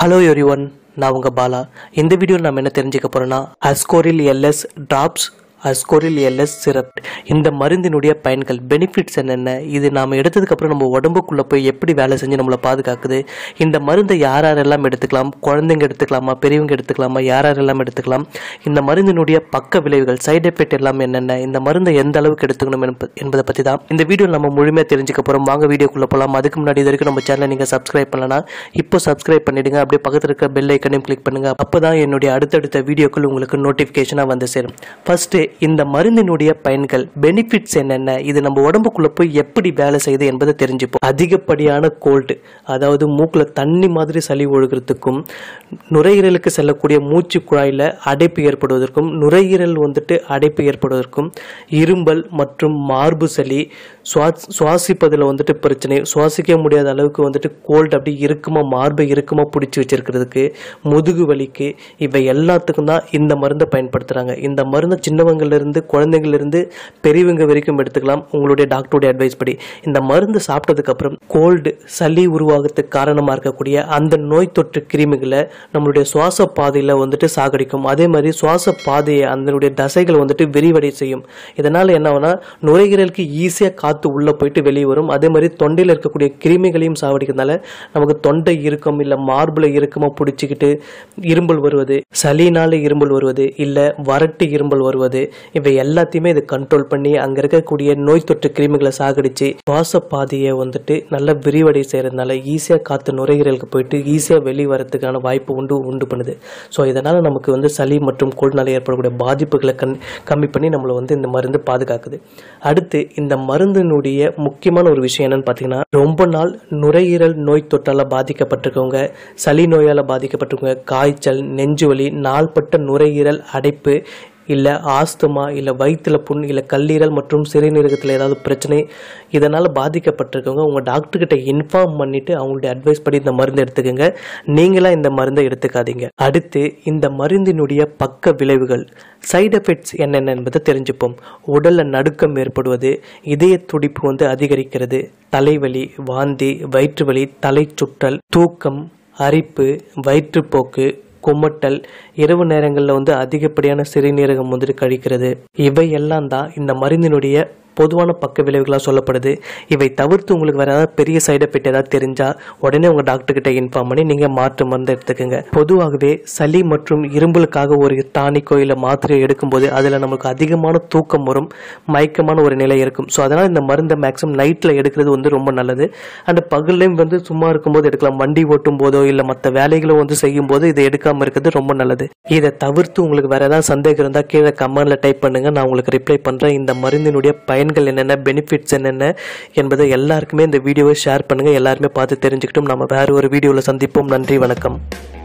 hello everyone நான் உங்கள் பாலா இந்த வீடியோவில் நம்ம என்ன தெரிஞ்சுக்க போகிறோன்னா Ascoril LS drops Ascoril LS syrup இந்த மருந்தினுடைய பயன்கள் பெனிஃபிட்ஸ் என்னென்ன இது நாம் எடுத்ததுக்கப்புறம் நம்ம உடம்புக்குள்ளே போய் எப்படி வேலை செஞ்சு நம்மளை பாதுகாக்குது இந்த மருந்தை யார் யாரெல்லாம் எடுத்துக்கலாம் குழந்தைங்க எடுத்துக்கலாமா பெரியவங்க எடுத்துக்கலாமா யார் யாரெல்லாம் எடுத்துக்கலாம் இந்த மருந்தினுடைய பக்க விளைவுகள் சைடு எஃபெக்ட் எல்லாம் என்னென்ன இந்த மருந்தை எந்த அளவுக்கு எடுத்துக்கணும் என்ப- என்பதை பற்றி தான் இந்த வீடியோ நம்ம முழுமையாக தெரிஞ்சுக்க போகிறோம் வாங்க வீடியோக்குள்ளே போகலாம் அதுக்கு முன்னாடி இது வரைக்கும் நம்ம சேனலை நீங்கள் சப்ஸ்கிரைப் பண்ணலனா இப்போ சப்ஸ்கிரைப் பண்ணிடுங்க அப்படியே பக்கத்தில் இருக்க பெல் ஐக்கனையும் கிளிக் பண்ணுங்க அப்போ தான் என்னுடைய அடுத்தடுத்த வீடியோக்கள் உங்களுக்கு நோட்டிஃபிகேஷனாக வந்து சேரும் ஃபர்ஸ்ட் இந்த மருந்தினுடைய பயன்கள் பெனிஃபிட்ஸ் என்னென்ன இது நம்ம உடம்புக்குள்ள போய் எப்படி வேலை செய்யுது என்பதை தெரிஞ்சுப்போம் அதிகப்படியான கோல்டு அதாவது மூக்கில் தண்ணி மாதிரி சளி ஒழுகிறதுக்கும் நுரையீரலுக்கு செல்லக்கூடிய மூச்சு குழாயில் அடைப்பு ஏற்படுவதற்கும் நுரையீரல் வந்துட்டு அடைப்பு ஏற்படுவதற்கும் இரும்பல் மற்றும் மார்பு சளி சுவாஸ் சுவாசிப்பதில் வந்துட்டு பிரச்சனை சுவாசிக்க முடியாத அளவுக்கு வந்துட்டு கோல்டு அப்படி இருக்குமா மார்பை இருக்குமா பிடிச்சி வச்சிருக்கிறதுக்கு முதுகு வலிக்கு இவை எல்லாத்துக்கும் தான் இந்த மருந்தை பயன்படுத்துகிறாங்க இந்த மருந்தை சின்னவங்கள்ல இருந்து குழந்தைங்கள்ல இருந்து பெரியவங்க வரைக்கும் எடுத்துக்கலாம் உங்களுடைய டாக்டருடைய அட்வைஸ் படி இந்த மருந்து சாப்பிட்டதுக்கு அப்புறம் கோல்டு சளி உருவாகிறதுக்கு காரணமாக இருக்கக்கூடிய அந்த நோய் தொற்று கிருமிகளை நம்மளுடைய சுவாச பாதையில் வந்துட்டு சாகடிக்கும் அதே மாதிரி சுவாச பாதையை அதனுடைய தசைகள் வந்துட்டு விரிவடை செய்யும் இதனால என்ன ஆகும்னா நுரையீரலுக்கு ஈஸியாக காற்று உள்ளே போயிட்டு வெளியே வரும் அதே மாதிரி தொண்டையில் இருக்கக்கூடிய கிருமிகளையும் சாவடிக்கிறதுனால நமக்கு தொண்டை இருக்கும் இல்லை மார்பில் இருக்குமா பிடிச்சிக்கிட்டு இரும்பல் வருவது சளினால இரும்பல் வருவது இல்லை வறட்டு இரும்பல் வருவது இவை எல்லாத்தையுமே இது கண்ட்ரோல் பண்ணி அங்கே இருக்கக்கூடிய நோய் தொற்று கிருமிகளை சாகடிச்சு சுவாச பாதையை வந்துட்டு நல்ல விரிவடை செய்யறதுனால ஈஸியாக காற்று நுரையீரலுக்கு போயிட்டு ஈஸியாக வெளியே வரதுக்கான வாய்ப்பு உண்டு உண்டு பண்ணுது ஸோ இதனால் நமக்கு வந்து சளி மற்றும் கோல்னால ஏற்படக்கூடிய பாதிப்புகளை கண் கம்மி பண்ணி நம்மளை வந்து இந்த மருந்து பாதுகாக்குது அடுத்து இந்த மருந்தினுடைய முக்கியமான ஒரு விஷயம் என்னன்னு பார்த்தீங்கன்னா ரொம்ப நாள் நுரையீரல் நோய் தொற்றால் பாதிக்கப்பட்டிருக்கவங்க சளி நோயால் பாதிக்கப்பட்டிருக்கவங்க காய்ச்சல் நெஞ்சு வலி நாள்பட்ட நுரையீரல் அடைப்பு இல்லை ஆஸ்துமா இல்லை வயிற்றுல புண் இல்லை கல்லீரல் மற்றும் சிறுநீரகத்தில் ஏதாவது பிரச்சனை இதனால் பாதிக்கப்பட்டிருக்கவங்க உங்கள் டாக்டர்கிட்ட இன்ஃபார்ம் பண்ணிவிட்டு அவங்களுடைய அட்வைஸ் படி இந்த மருந்து எடுத்துக்கோங்க நீங்களாக இந்த மருந்தை எடுத்துக்காதீங்க அடுத்து இந்த மருந்தினுடைய பக்க விளைவுகள் சைடு எஃபெக்ட்ஸ் என்னென்ன என்பதை தெரிஞ்சுப்போம் உடலில் நடுக்கம் ஏற்படுவது இதய துடிப்பு வந்து அதிகரிக்கிறது தலைவலி வாந்தி வயிற்று வலி தலை சுற்றல் தூக்கம் அரிப்பு வயிற்றுப்போக்கு குமட்டல் இரவு நேரங்களில் வந்து அதிகப்படியான சிறுநீரகம் வந்துட்டு கழிக்கிறது இவை எல்லாம் தான் இந்த மருந்தினுடைய பொதுவான பக்க விளைவுகளாக சொல்லப்படுது இவை தவிர்த்து உங்களுக்கு வேற ஏதாவது பெரிய சைடு எஃபெக்ட் ஏதாவது தெரிஞ்சா உடனே உங்க டாக்டர் கிட்ட இன்ஃபார்ம் பண்ணி நீங்க மாற்று மருந்து எடுத்துக்கோங்க பொதுவாகவே சளி மற்றும் இரும்பலுக்காக ஒரு டானிக்கோ இல்லை மாத்திரையோ எடுக்கும்போது அதில் நமக்கு அதிகமான தூக்கம் வரும் மயக்கமான ஒரு நிலை இருக்கும் ஸோ அதனால் இந்த மருந்தை மேக்ஸிமம் நைட்டில் எடுக்கிறது வந்து ரொம்ப நல்லது அண்ட் பகல்லையும் வந்து சும்மா இருக்கும்போது எடுக்கலாம் வண்டி ஓட்டும் போதோ இல்லை மற்ற வேலைகளோ வந்து செய்யும் போது இதை எடுக்காமல் இருக்கிறது ரொம்ப நல்லது இதை தவிர்த்து உங்களுக்கு வேற ஏதாவது சந்தேகம் இருந்தால் கீழே கமெண்ட்ல டைப் பண்ணுங்க நான் உங்களுக்கு ரிப்ளை பண்ணுறேன் இந்த மருந்தினுடைய பயன்கள் என்னென்ன பெனிஃபிட்ஸ் என்னென்ன என்பதை எல்லாருக்குமே இந்த வீடியோவை ஷேர் பண்ணுங்க எல்லாருமே பார்த்து தெரிஞ்சுக்கிட்டும் நம்ம வேற ஒரு வீடியோவில் சந்திப்போம் நன்றி வணக்கம்